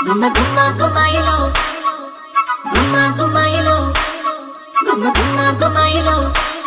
గుమ్మ గుమ్మ గుమ్మాయిలో గుమ్మ గుమ్మాయిలో గుమ్మ గుమ్మ గుమ్మాయిలో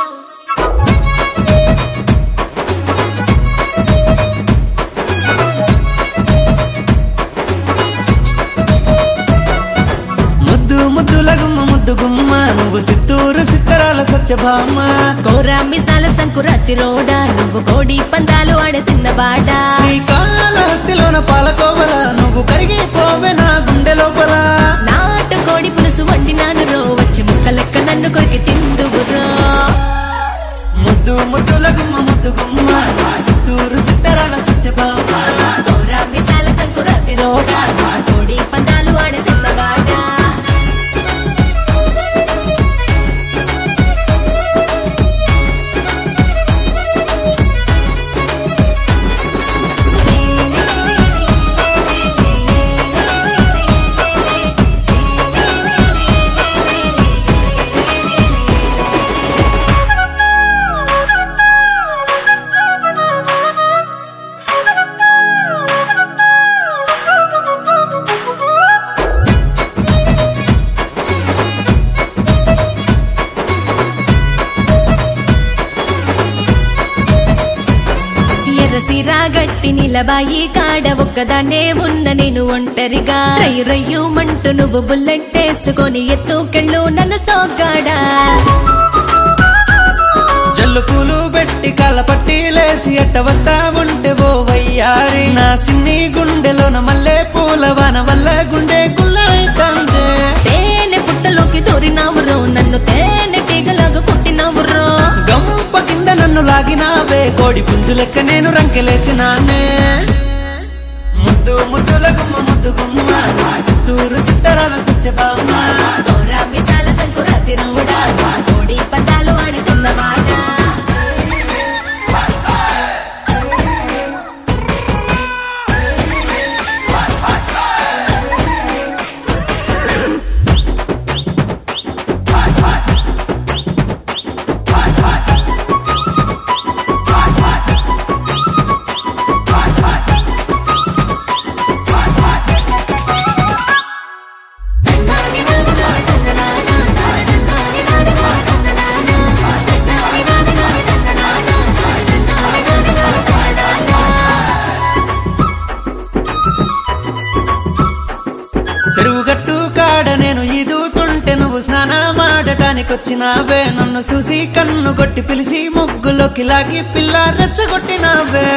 ముద్దు ముద్దుల గుమ్మ ముద్దు గుమ్మ నువ్వు చిత్తూరు సిత్తరాల సత్యభామ కోరా మిసాల సంకురాతి రోడా నువ్వు కోడి పందాలు ఆడే సిన్నవాడ శ్రీకాళహస్తిలోన పాలకోవల నువ్వు కరిగిపోవే నా గుండె లోపల నాటు కోడి పులుసు వండినాను రో వచ్చి ముక్క లెక్క నన్ను కొరికి తిందువు రో ముద్దు ముద్దుల గుమ్మ ముద్దు గుమ్మ నువ్వు చిత్తూరు సిత్తరాల సత్యభామ కోరా మిసాల సంకురాతి రోడా నువ్వు కోడి పందాలు ఆడే సిన్నవాడ ఎర్రసిరా గట్టి నిలబాయి కాడ ఒక్కదాన్నే ఉన్న నేను ఒంటరిగా రయ్యు రయ్యుమంటూ నువ్వు బుల్లెట్ వేసుకొని ఎత్తుకెళ్ళు నన్ను సోగ్గాడా జల్లు పూలు పెట్టి కళ్ళ పట్టి లేసి ఎట్ట వస్తా ఉంటే ఓ వయ్యారి నా సిన్ని గుండెలోన మల్లె పూల వాన వల్ల గుండె గుల్లైతందే తేనె పుట్టలోకి దూరినావురో నన్ను తేనె టీగలాగా కుట్టినావురో గంప కింద నన్ను లాగినావే కోడి పుంజు లెక్క నేను రంకెలేసినానే ముద్దు ముద్దుల గుమ్మ ముద్దు గుమ్మ చిత్తూరు సిత్తరాల సత్యభామ గౌరా మిసాల సంకురాతి రోడా కోడి పదాలు ఆడే సిన్నవాడ చెరువు గట్టు కాడ నేను ఈదుతుంటే నువ్వు స్నానమాడటానికి వచ్చినావే నన్ను చూసి కన్ను కొట్టి పిలిచి ముగ్గులోకి లాగి పిల్ల రెచ్చగొట్టినావే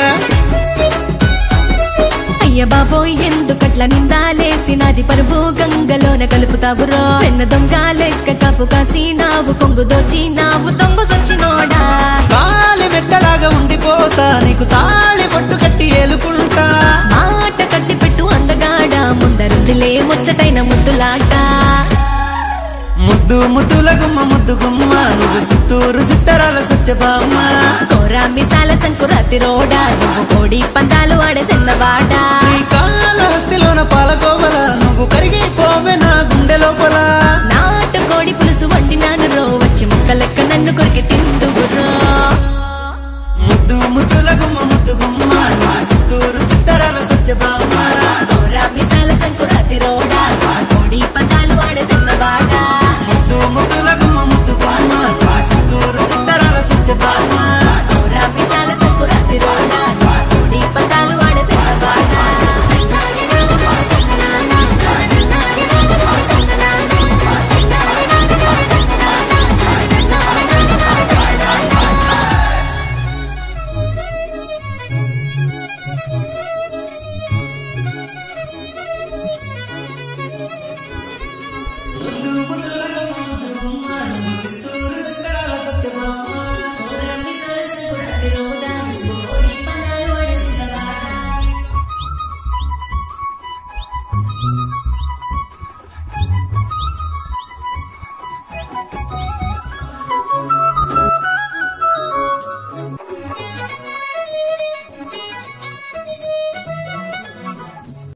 అయ్య బాబోయ్ ఎందుకట్ల నిందాలేసి నాది పరువు గంగలోన కలుపుతావురో పెన్న దొంగ లెక్క కాపు కాసి నావు కొంగు దోచి నావు తొంగు సొచ్చినోడా కాలి మెట్టలాగా ఉండిపోతా నీకు తాళి పట్టు కట్టి ఏలుకుంటా మాట కట్టి పెట్టు అందగాడ ముందరుందిలే ముచ్చటైన ముద్దులాట ముద్దు ముద్దుల గుమ్మ ముద్దు గుమ్మ నువ్వు చిత్తూరు సిత్తరాల సత్యభామ కోరా మిసాల సంకురాతి రోడా నువ్వు కోడి పందాలు ఆడే సిన్నవాడ శ్రీకాళహస్తిలోన పాలకోవల నువ్వు కరిగిపోవే నా గుండె లోపల నాటు కోడి పులుసు వండినాను రో వచ్చి ముక్క లెక్క నన్ను కొరికి తిందువు రో ముద్దు ముద్దుల గుమ్మ ముద్దు గుమ్మ నువ్వు చిత్తూరు సిత్తరాల సత్యభామ కోరా మిసాల సంకురాతి రోడా కోడి పందాలు ఆడే సిన్నవాడ ముద్దు ముద్దుల